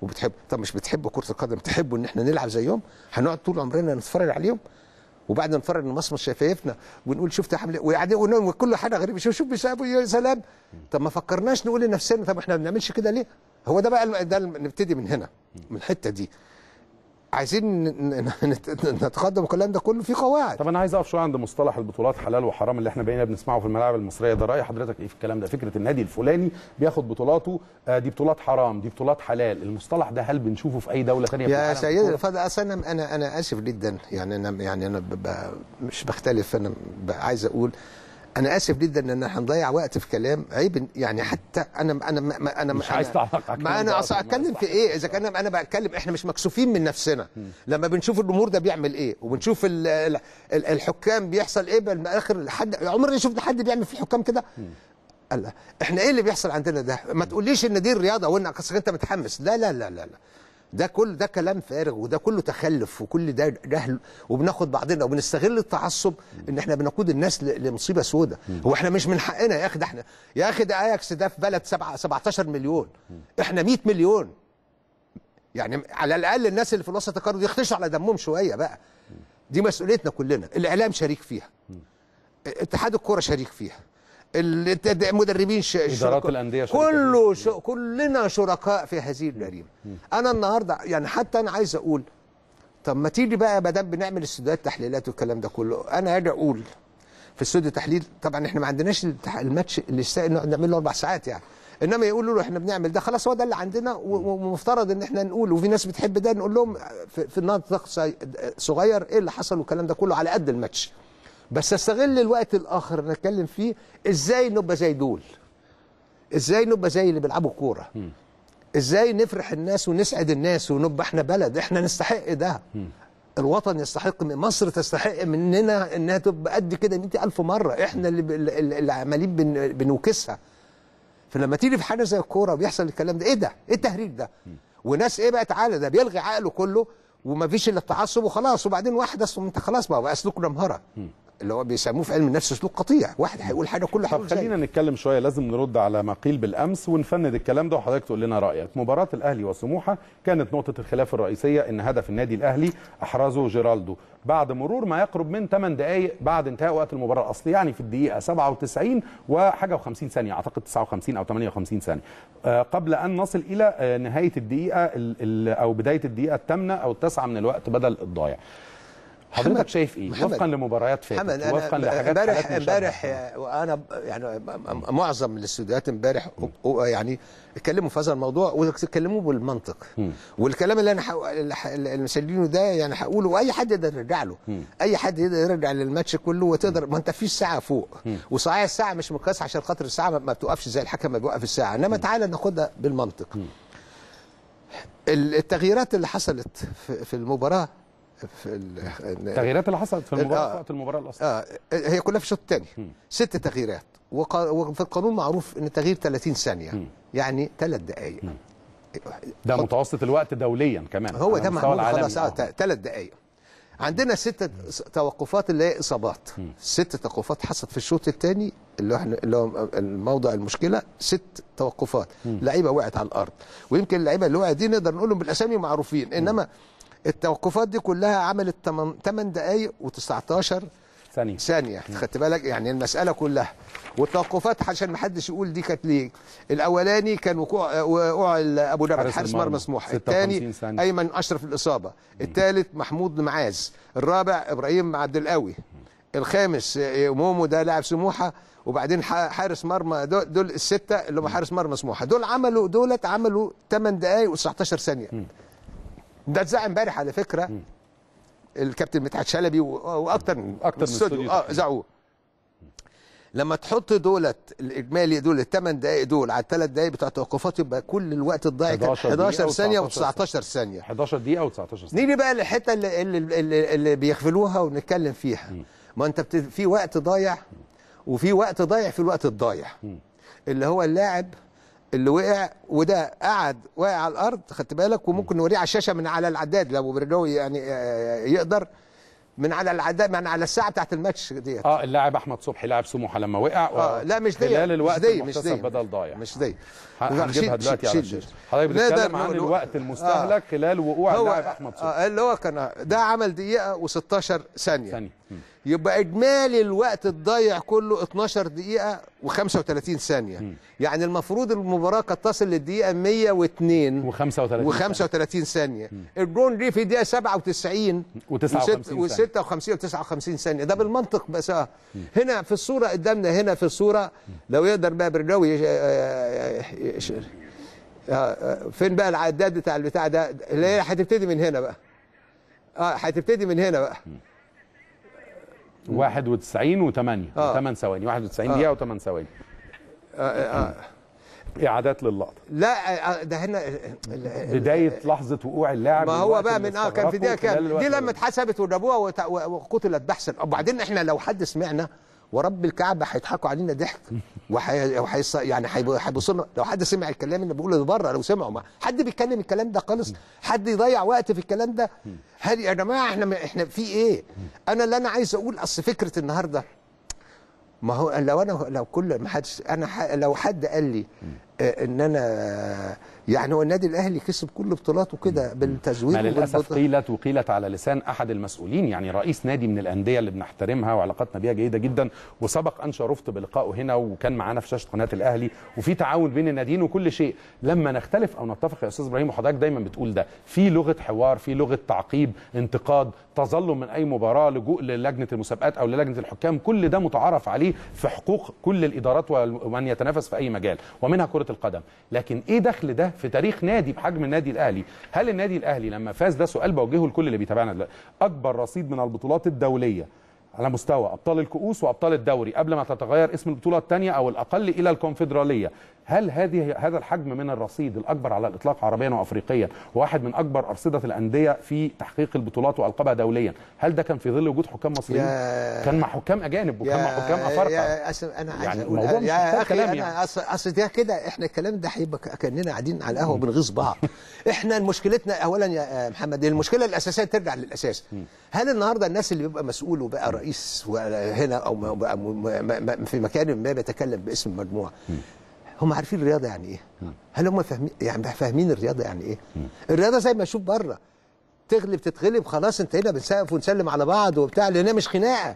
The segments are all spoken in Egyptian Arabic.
وبتحب طب مش بتحبوا كره القدم تحبوا ان احنا نلعب زيهم هنقعد طول عمرنا نتفرج عليهم وبعد ما نتفرج نمصمص شفايفنا ونقول شفت حمله وقاعدين وكل حاجه غريبه شوف شوف بيسابوا يا سلام طب ما فكرناش نقول لنفسنا طب احنا ما بنعملش كده ليه؟ هو ده بقى ده نبتدي من هنا من الحته دي عايزين ن- ن- نت- نتقدم الكلام ده كله في قواعد طب انا عايز اقف شويه عند مصطلح البطولات حلال وحرام اللي احنا بقينا بنسمعه في الملاعب المصريه ده راي حضرتك ايه في الكلام ده فكره النادي الفلاني بياخد بطولاته آه دي بطولات حرام دي بطولات حلال المصطلح ده هل بنشوفه في اي دوله ثانيه في يا العالم في سيدي الكورة؟ الفاضل اصلا انا انا انا اسف جدا يعني انا يعني انا ب- ب- مش بختلف انا ب- عايز اقول انا اسف جدا ان احنا هنضيع وقت في كلام عيب يعني حتى انا انا ما- ما انا مش أنا- عايز تعلق على الكلام ما انا ده اصلا أصلاً، ما اتكلم في ايه اذا كان انا بتكلم احنا مش مكسوفين من نفسنا لما بنشوف الجمهور ده بيعمل ايه وبنشوف ال- ال- ال- الحكام بيحصل ايه بالاخر حد عمرنا شفنا حد بيعمل في الحكام كده الله احنا ايه اللي بيحصل عندنا ده ما تقوليش ان دي الرياضه وان أصل انت متحمس لا لا لا لا لا ده كل ده كلام فارغ وده كله تخلف وكل ده جهل وبناخد بعضنا وبنستغل التعصب ان احنا بنقود الناس ل- لمصيبه سوداء هو احنا مش من حقنا يا اخي ده احنا يا اخي ده اياكس ده في بلد سبعة 17 مليون احنا 100 مليون يعني على الاقل الناس اللي في الوسط القاري يختشوا على دمهم شويه بقى دي مسؤوليتنا كلنا الاعلام شريك فيها اتحاد الكوره شريك فيها الت- المدربين ش... إدارات شركاء. الأندية شركاء كله ش... كلنا شركاء في هذه الجريمه انا النهارده يعني حتى انا عايز اقول طب ما تيجي بقى ما دام بنعمل استوديوهات تحليلات والكلام ده كله انا اجي اقول في استوديو تحليل طبعا احنا ما عندناش التح- الماتش اللي يستاهل نقعد نعمل له اربع ساعات يعني انما يقولوا له احنا بنعمل ده خلاص هو ده اللي عندنا و- و- ومفترض ان احنا نقول وفي ناس بتحب ده نقول لهم في, في نطاق صي- صغير ايه اللي حصل والكلام ده كله على قد الماتش بس استغل الوقت الاخر اللي نتكلم فيه ازاي نبقى زي دول ازاي نبقى زي اللي بيلعبوا كوره ازاي نفرح الناس ونسعد الناس ونبقى احنا بلد احنا نستحق ده الوطن يستحق من مصر تستحق مننا انها تبقى قد كده 100000 مره احنا اللي, ب- اللي اللي عمالين بن- بنوكسها فلما تيجي في حاجه زي الكوره وبيحصل الكلام ده ايه ده؟ ايه التهريج ده؟ وناس ايه بقى تعالى ده بيلغي عقله كله وما فيش الا التعصب وخلاص وبعدين واحد اصلا انت خلاص بقى, بقى سلوك نمهره اللي هو بيسموه في علم النفس سلوك قطيع واحد هيقول حاجه كله طب هيقول زيه. خلينا نتكلم شويه لازم نرد على ما قيل بالامس ونفند الكلام ده وحضرتك تقول لنا رايك مباراه الاهلي وسموحه كانت نقطه الخلاف الرئيسيه ان هدف النادي الاهلي احرزه جيرالدو بعد مرور ما يقرب من 8 دقائق بعد انتهاء وقت المباراه الاصلي يعني في الدقيقه 97 وحاجه و50 ثانيه اعتقد 59 او 58 ثانيه آه، قبل ان نصل الى آه، نهايه الدقيقه ال- ال- او بدايه الدقيقه الثامنه او التاسعه من الوقت بدل الضايع حضرتك محمد- شايف ايه محمد- وفقا لمباريات محمد فاتت انا وفقا لحاجات امبارح حالات مشابهة. امبارح وانا ب- يعني م- معظم الاستوديوهات امبارح و- يعني اتكلموا في هذا الموضوع واتكلموا بالمنطق والكلام اللي انا حق- اللي ح- اللي مسلينه ده يعني هقوله واي حد يقدر يرجع له اي حد يقدر يرجع للماتش كله وتقدر ما انت فيش ساعه فوق وصحيح الساعه مش مقياس عشان خاطر الساعه ما- ما بتوقفش زي الحكم ما بيوقف الساعه انما تعالى ناخدها بالمنطق ال- التغييرات اللي حصلت في في المباراه في ال- التغييرات اللي حصلت في المباراه آه. في وقت المباراه الاصليه اه هي كلها في الشوط الثاني ست تغييرات وق- وفي القانون معروف ان التغيير 30 ثانيه يعني ثلاث دقائق ده متوسط الوقت دوليا كمان هو على ده المستوى معمول العالمي. خلاص اه ثلاث دقائق عندنا ست توقفات اللي هي اصابات ست توقفات حصلت في الشوط الثاني اللي هو احنا اللي هو الموضع المشكله ست توقفات لعيبه وقعت على الارض ويمكن اللعيبه اللي وقعت دي نقدر نقولهم بالاسامي معروفين انما التوقفات دي كلها عملت 8 دقائق و19 ثانيه ثانية خدت بالك يعني المسألة كلها والتوقفات عشان ما حدش يقول دي كانت ليه الأولاني كان وقوع وقوع أبو جبل حارس حارس المرمى. مرمى سموحة 56 الثاني ثانية. أيمن أشرف الإصابة الثالث محمود معاذ الرابع إبراهيم عبد القوي الخامس آه، مومو ده لاعب سموحة وبعدين ح- حارس مرمى دول, دول الستة اللي هم حارس مرمى سموحة دول عملوا دولت عملوا 8 دقايق و19 ثانية ده اتذاع امبارح على فكرة الكابتن مدحت شلبي و- واكتر من أكتر من استوديو استوديو اه تحليل. ذاعوه لما تحط دولت الاجمالي دول الثمان دقائق دول على الثلاث دقائق بتوع التوقفات يبقى كل الوقت الضايع كان 11 11 دقيقة ثانيه و19 و19 ثانيه 11 دقيقه و19 ثانيه نيجي بقى للحته اللي, اللي, اللي, اللي بيغفلوها ونتكلم فيها ما انت بت... في وقت ضايع وفي وقت ضايع في الوقت الضايع اللي هو اللاعب اللي وقع وده قعد واقع على الارض خدت بالك وممكن نوريه على الشاشه من على العداد لو برجوي يعني آه، يقدر من على العداء من على الساعه بتاعت الماتش ديت اه اللاعب احمد صبحي لاعب سموحه لما وقع اه لا مش دي خلال الوقت مش دي مش المحتسب دي بدل ضايع مش دي ه- هنجيبها شيل- دلوقتي على شيل- الشاشه شيل. حضرتك نقدر بتتكلم عن نقول- الوقت المستهلك خلال وقوع هو اللاعب احمد صبحي آه اللي هو كان ده عمل دقيقه و16 ثانيه ثانيه مم. يبقى اجمالي الوقت الضايع كله 12 دقيقه و35 ثانيه يعني المفروض المباراه كانت تصل للدقيقه 102 و35 و35 ثانيه الجون دي في دقيقه 97 و59 و56 و59 ثانيه ده بالمنطق بس آه. هنا في الصوره قدامنا هنا في الصوره لو يقدر بقى برناوي يش- آه، يش- آه، آه، فين بقى العداد بتاع البتاع ده اللي هي هتبتدي من هنا بقى اه هتبتدي من هنا بقى 91 و8 آه. 8 ثواني 91 دقيقه و8 ثواني آه، آه. اعادات للقطه لا آه، ده هنا بدايه لحظه وقوع اللاعب ما هو والوقت بقى اللي من اه كان في دقيقه استغرقه خلال كام الوقت دي ده. لما اتحسبت وجابوها وت- و- وقتلت بحثا وبعدين احنا لو حد سمعنا ورب الكعبه هيضحكوا علينا ضحك وحي... وحيص... يعني هيب- هيبصوا لنا لو حد سمع الكلام اللي بقوله ده بره لو سمعوا ما حد بيتكلم الكلام ده خالص حد يضيع وقت في الكلام ده هل يا جماعه احنا احنا في ايه انا اللي انا عايز اقول اصل فكره النهارده ما هو لو انا لو كل ما حدش انا ح... لو حد قال لي آه، ان انا يعني هو النادي الاهلي كسب كل بطولاته كده بالتزوير ما للاسف وبالبطل- قيلت وقيلت على لسان احد المسؤولين يعني رئيس نادي من الانديه اللي بنحترمها وعلاقاتنا بيها جيده جدا وسبق ان شرفت بلقائه هنا وكان معانا في شاشه قناه الاهلي وفي تعاون بين الناديين وكل شيء لما نختلف او نتفق يا استاذ ابراهيم وحضرتك دايما بتقول ده في لغه حوار في لغه تعقيب انتقاد تظلم من اي مباراه لجوء للجنه المسابقات او للجنه الحكام كل ده متعارف عليه في حقوق كل الادارات ومن يتنافس في اي مجال ومنها كره القدم لكن ايه دخل ده في تاريخ نادي بحجم النادي الاهلي هل النادي الاهلي لما فاز ده سؤال بوجهه لكل اللي بيتابعنا دلوقتي اكبر رصيد من البطولات الدوليه على مستوى ابطال الكؤوس وابطال الدوري قبل ما تتغير اسم البطوله الثانيه او الاقل الى الكونفدراليه هل هذه هذا الحجم من الرصيد الاكبر على الاطلاق عربيا وافريقيا واحد من اكبر ارصده الانديه في تحقيق البطولات والقابها دوليا هل ده كان في ظل وجود حكام مصريين يا- كان مع حكام اجانب وكان مع حكام افارقه يا أسف انا عايز يعني اقول الموضوع مش محتاج يا اخي كلام انا يعني. اصل اصل ده كده احنا الكلام ده هيبقى ك- كاننا قاعدين على القهوه بنغيظ بعض احنا مشكلتنا اولا يا محمد المشكله الاساسيه ترجع للاساس هل النهارده الناس اللي بيبقى مسؤول وبقى رئيس هنا او م- بقى م- م- م- في مكان ما بيتكلم باسم المجموعه هم عارفين الرياضه يعني ايه هل هم فاهمين يعني فاهمين الرياضه يعني ايه الرياضه زي ما اشوف بره تغلب تتغلب خلاص انتهينا بنسقف ونسلم على بعض وبتاع لانها مش خناقه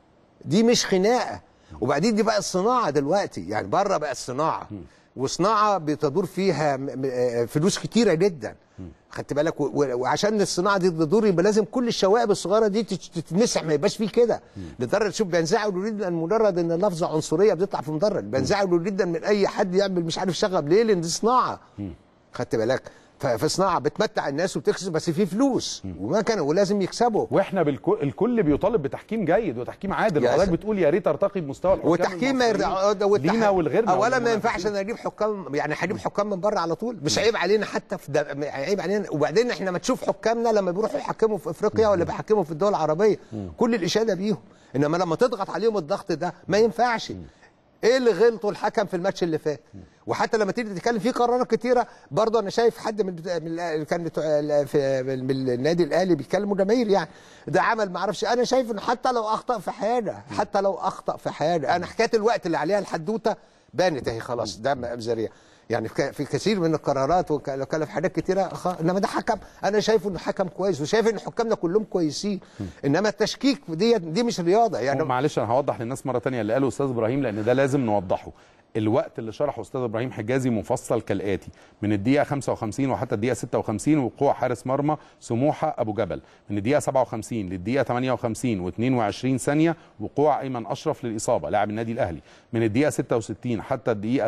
دي مش خناقه وبعدين دي بقى الصناعه دلوقتي يعني بره بقى الصناعه وصناعه بتدور فيها م- م- آه فلوس كتيره جدا خدت بالك و- و- وعشان الصناعه دي تدور يبقى لازم كل الشوائب الصغيره دي تت- تتمسح ما يبقاش فيه كده لدرجه شوف بينزعجوا جدا مجرد ان لفظه عنصريه بتطلع في مدرج بينزعجوا جدا من اي حد يعمل مش عارف شغب ليه لان دي صناعه خدت بالك ففي صناعه بتمتع الناس وبتكسب بس في فلوس وما كانوا ولازم يكسبوا واحنا بالكل الكل بيطالب بتحكيم جيد وتحكيم عادل يا وحضرتك سلام. بتقول يا ريت ارتقي بمستوى الحكام وتحكيم ما المصريين يرجع ده والتح- لينا ولغيرنا اولا ما وللمنافسين. ينفعش انا اجيب حكام يعني هجيب حكام من بره على طول مش عيب علينا حتى في ده عيب علينا وبعدين احنا ما تشوف حكامنا لما بيروحوا يحكموا في افريقيا ولا بيحكموا في الدول العربيه كل الاشاده بيهم انما لما تضغط عليهم الضغط ده ما ينفعش ايه اللي غلطه الحكم في الماتش اللي فات وحتى لما تيجي تتكلم في قرارات كتيره برضه انا شايف حد من, بتاع- من اللي كان بتوع ال- في من النادي الاهلي بيتكلموا جماهير يعني ده عمل ما اعرفش انا شايف انه حتى لو اخطا في حاجه حتى لو اخطا في حاجه انا حكايه الوقت اللي عليها الحدوته بانت اهي خلاص ده ذريع يعني في ك- في كثير من القرارات وكان في حاجات كتيره خ... انما ده حكم انا شايفه انه حكم كويس وشايف ان حكامنا كلهم كويسين انما التشكيك دي دي مش رياضه يعني معلش انا هوضح للناس مره تانية اللي قاله استاذ ابراهيم لان ده لازم نوضحه الوقت اللي شرحه استاذ ابراهيم حجازي مفصل كالاتي من الدقيقه 55 وحتى الدقيقه 56 وقوع حارس مرمى سموحه ابو جبل من الدقيقه 57 للدقيقه 58 و22 ثانيه وقوع ايمن اشرف للاصابه لاعب النادي الاهلي من الدقيقه 66 حتى الدقيقه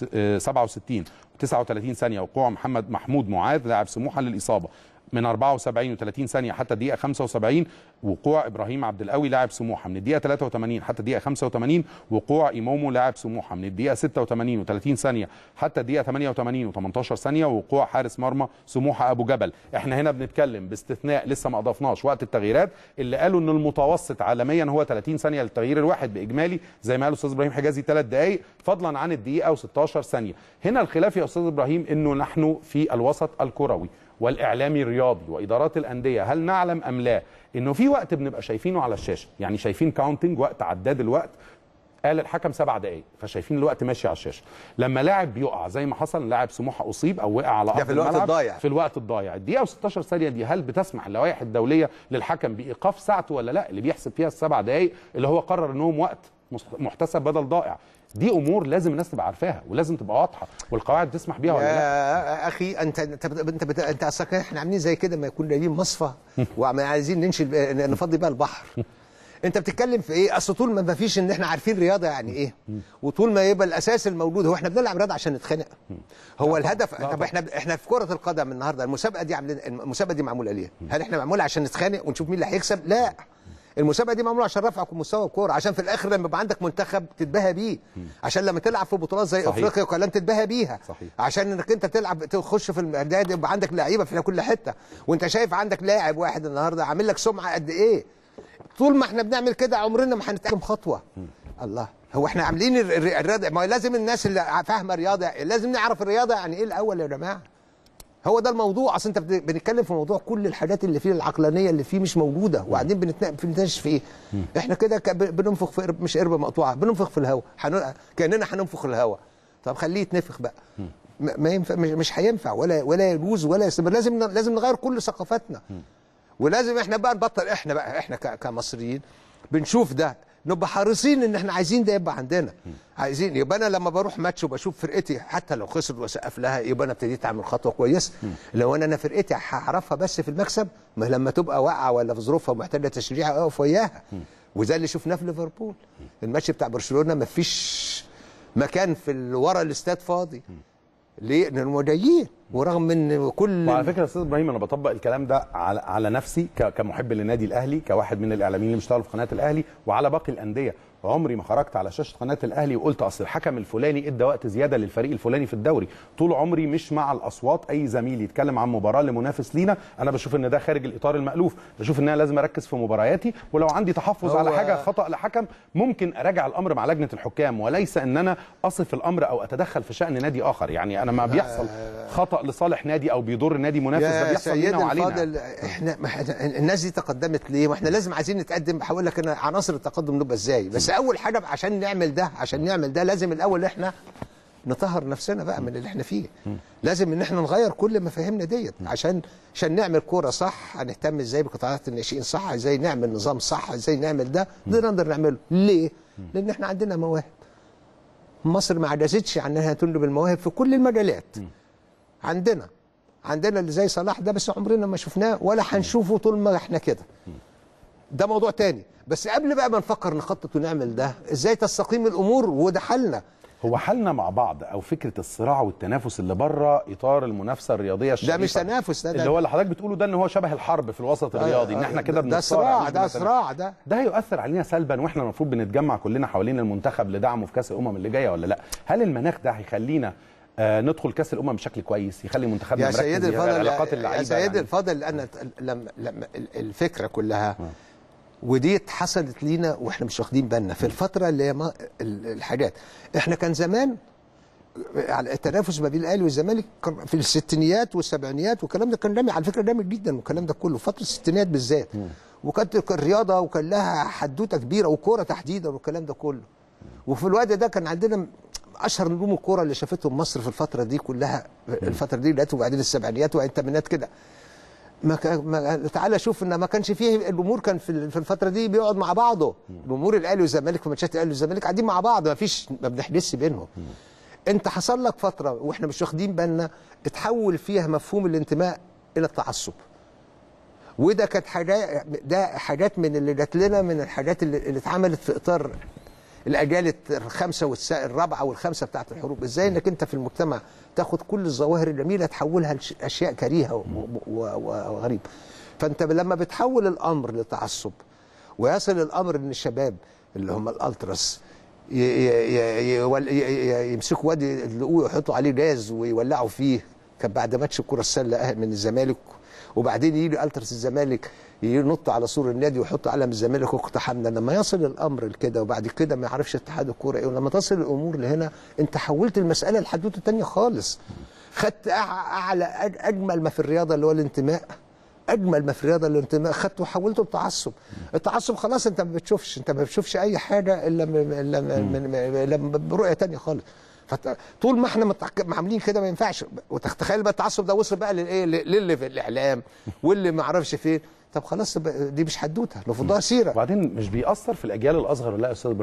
67 و39 ثانيه وقوع محمد محمود معاذ لاعب سموحه للاصابه من 74 و30 ثانيه حتى الدقيقه 75 وقوع ابراهيم عبد القوي لاعب سموحه من الدقيقه 83 حتى الدقيقه 85 وقوع ايمومو لاعب سموحه من الدقيقه 86 و30 ثانيه حتى الدقيقه 88 و18 ثانيه وقوع حارس مرمى سموحه ابو جبل احنا هنا بنتكلم باستثناء لسه ما اضفناش وقت التغييرات اللي قالوا ان المتوسط عالميا هو 30 ثانيه للتغيير الواحد باجمالي زي ما قال الاستاذ ابراهيم حجازي 3 دقائق فضلا عن الدقيقه و16 ثانيه هنا الخلاف يا استاذ ابراهيم انه نحن في الوسط الكروي والاعلامي الرياضي وادارات الانديه هل نعلم ام لا انه في وقت بنبقى شايفينه على الشاشه يعني شايفين كاونتنج وقت عداد الوقت قال الحكم سبع دقائق فشايفين الوقت ماشي على الشاشه لما لاعب بيقع زي ما حصل لاعب سموحه اصيب او وقع على ده ارض في الوقت الملعب الضايع. في الوقت الضايع الدقيقه و16 ثانيه دي هل بتسمح اللوائح الدوليه للحكم بايقاف ساعته ولا لا اللي بيحسب فيها السبع دقائق اللي هو قرر انهم وقت مست- محتسب بدل ضائع دي امور لازم الناس تبقى عارفاها ولازم تبقى واضحه والقواعد تسمح بيها ولا لا يا اخي انت انت انت انت, انت اصلك احنا عاملين زي كده ما يكون لاقيين مصفى وعايزين ننشل نفضي بقى البحر انت بتتكلم في ايه اصل طول ما ما فيش ان احنا عارفين رياضه يعني ايه وطول ما يبقى الاساس الموجود هو احنا بنلعب رياضه عشان نتخانق هو الهدف طب احنا احنا في كره القدم النهارده المسابقه دي عاملين المسابقه دي معموله ليه هل احنا معموله عشان نتخانق ونشوف مين اللي هيكسب لا المسابقه دي معموله عشان رفع مستوى الكوره عشان في الاخر لما يبقى عندك منتخب تتباهى بيه عشان لما تلعب في بطولات زي صحيح. افريقيا وكلام تتباهى بيها صحيح. عشان انك انت تلعب تخش في النادي يبقى عندك لعيبه في كل حته وانت شايف عندك لاعب واحد النهارده عامل لك سمعه قد ايه طول ما احنا بنعمل كده عمرنا ما هنتقدم خطوه الله هو احنا عاملين الر- الر- الرياضه ما هو لازم الناس اللي فاهمه رياضه لازم نعرف الرياضه يعني ايه الاول يا جماعه هو ده الموضوع اصل انت بت- بنتكلم في موضوع كل الحاجات اللي فيه العقلانيه اللي فيه مش موجوده وبعدين بنتنا- بنتناقش في ايه احنا كده ك- ب- بننفخ في قرب مش قربه مقطوعه بننفخ في الهواء حن... كاننا هننفخ الهواء طب خليه يتنفخ بقى ما ما ينفع مش, مش هينفع ولا ولا يجوز ولا يستمر لازم ن- لازم نغير كل ثقافتنا ولازم احنا بقى نبطل احنا بقى احنا ك- كمصريين بنشوف ده نبقى حريصين ان احنا عايزين ده يبقى عندنا عايزين يبقى انا لما بروح ماتش وبشوف فرقتي حتى لو خسرت وسقف لها يبقى انا ابتديت اعمل خطوه كويسه لو انا انا فرقتي هعرفها بس في المكسب ما لما تبقى واقعه ولا في ظروفها ومحتاجه تشجيع اقف وياها وده اللي شفناه في ليفربول الماتش بتاع برشلونه ما فيش مكان في ال- ورا الاستاد فاضي ليه؟ لانهم جايين ورغم من كل وعلى فكره يا استاذ ابراهيم انا بطبق الكلام ده على على نفسي ك- كمحب للنادي الاهلي كواحد من الاعلاميين اللي بيشتغلوا في قناه الاهلي وعلى باقي الانديه عمري ما خرجت على شاشه قناه الاهلي وقلت اصل الحكم الفلاني ادى وقت زياده للفريق الفلاني في الدوري طول عمري مش مع الاصوات اي زميل يتكلم عن مباراه لمنافس لينا انا بشوف ان ده خارج الاطار المالوف بشوف ان انا لازم اركز في مبارياتي ولو عندي تحفظ هو- على حاجه خطا لحكم ممكن اراجع الامر مع لجنه الحكام وليس ان انا اصف الامر او اتدخل في شان نادي اخر يعني انا ما بيحصل خطا لصالح نادي او بيضر نادي منافس ده يا بيحصل سيدي لينا وعلينا الفاضل احنا ما احنا- الناس دي تقدمت ليه؟ واحنا لازم عايزين نتقدم هقول لك انا عناصر التقدم نبقى ازاي؟ بس اول حاجه عشان نعمل ده عشان نعمل ده لازم الاول احنا نطهر نفسنا بقى من اللي احنا فيه لازم ان احنا نغير كل مفاهيمنا ديت عشان عشان نعمل كوره صح هنهتم ازاي بقطاعات الناشئين صح ازاي نعمل نظام صح ازاي نعمل ده ده نقدر نعمله ليه لان احنا عندنا مواهب مصر ما عجزتش عن انها تنجب المواهب في كل المجالات عندنا عندنا اللي زي صلاح ده بس عمرنا ما شفناه ولا هنشوفه طول ما احنا كده ده موضوع تاني بس قبل بقى ما نفكر نخطط ونعمل ده ازاي تستقيم الامور وده حلنا هو حالنا مع بعض او فكره الصراع والتنافس اللي بره اطار المنافسه الرياضيه الشريفه مش تنافس، ده- ده- اللي هو اللي حضرتك بتقوله ده ان هو شبه الحرب في الوسط الرياضي ان احنا كده ده بنتصارع صراع مش ده بنتنافس. صراع ده ده هيؤثر علينا سلبا واحنا المفروض بنتجمع كلنا حوالين المنتخب لدعمه في كاس الامم اللي جايه ولا لا هل المناخ ده هيخلينا آه ندخل كاس الامم بشكل كويس يخلي منتخبنا يا مركز سيدي يبقى الفاضل علاقات يا اللعيبه سيدي يعني. الفاضل انا لما لما الفكره كلها ودي حصلت لينا واحنا مش واخدين بالنا في الفتره اللي هي ما- ال- الحاجات احنا كان زمان على التنافس ما بين الاهلي والزمالك كان في الستينيات والسبعينيات والكلام ده كان جامد على فكره جامد جدا والكلام ده كله فتره الستينيات بالذات وكانت الرياضه وكان لها حدوته كبيره وكوره تحديدا والكلام ده كله وفي الوقت ده كان عندنا اشهر نجوم الكوره اللي شافتهم مصر في الفتره دي كلها الفتره دي لقيته وبعدين السبعينيات وبعدين الثمانينات كده ما, كان ما تعالى شوف ان ما كانش فيه الامور كان في في الفتره دي بيقعد مع بعضه الامور الاهلي والزمالك في ماتشات الاهلي والزمالك قاعدين مع بعض ما فيش ما بنحدثش بينهم انت حصل لك فتره واحنا مش واخدين بالنا اتحول فيها مفهوم الانتماء الى التعصب وده كانت حاجات ده حاجات من اللي جات لنا من الحاجات اللي, اللي اتعملت في اطار الاجيال الخمسه والس... الرابعه والخمسه بتاعت الحروب ازاي انك انت في المجتمع تاخد كل الظواهر الجميله تحولها لاشياء كريهه و- و- و- وغريبه فانت لما بتحول الامر لتعصب ويصل الامر ان الشباب اللي هم الالتراس ي- ي- ي- يول- ي- ي- يمسكوا وادي يدلقوه يحطوا عليه جاز ويولعوا فيه كان بعد ماتش الكره السله من الزمالك وبعدين يجي التراس الزمالك ينط على سور النادي ويحط علم الزمالك واقتحمنا لما يصل الامر لكده وبعد كده ما يعرفش اتحاد الكوره ايه ولما تصل الامور لهنا انت حولت المساله لحدوته تانية خالص خدت أع- اعلى أج- اجمل ما في الرياضه اللي هو الانتماء اجمل ما في الرياضه الانتماء خدته وحولته لتعصب التعصب خلاص انت ما بتشوفش انت ما بتشوفش اي حاجه الا من الا من من- الا من- برؤيه تانية خالص فت- طول ما احنا متعك- عاملين كده ما ينفعش وتخيل بقى التعصب ده وصل بقى للايه للي في الاعلام واللي ما اعرفش فين طب خلاص بقى دي مش حدوته المفروض ده سيره وبعدين مش بيأثر في الاجيال الاصغر ولا لا يا استاذ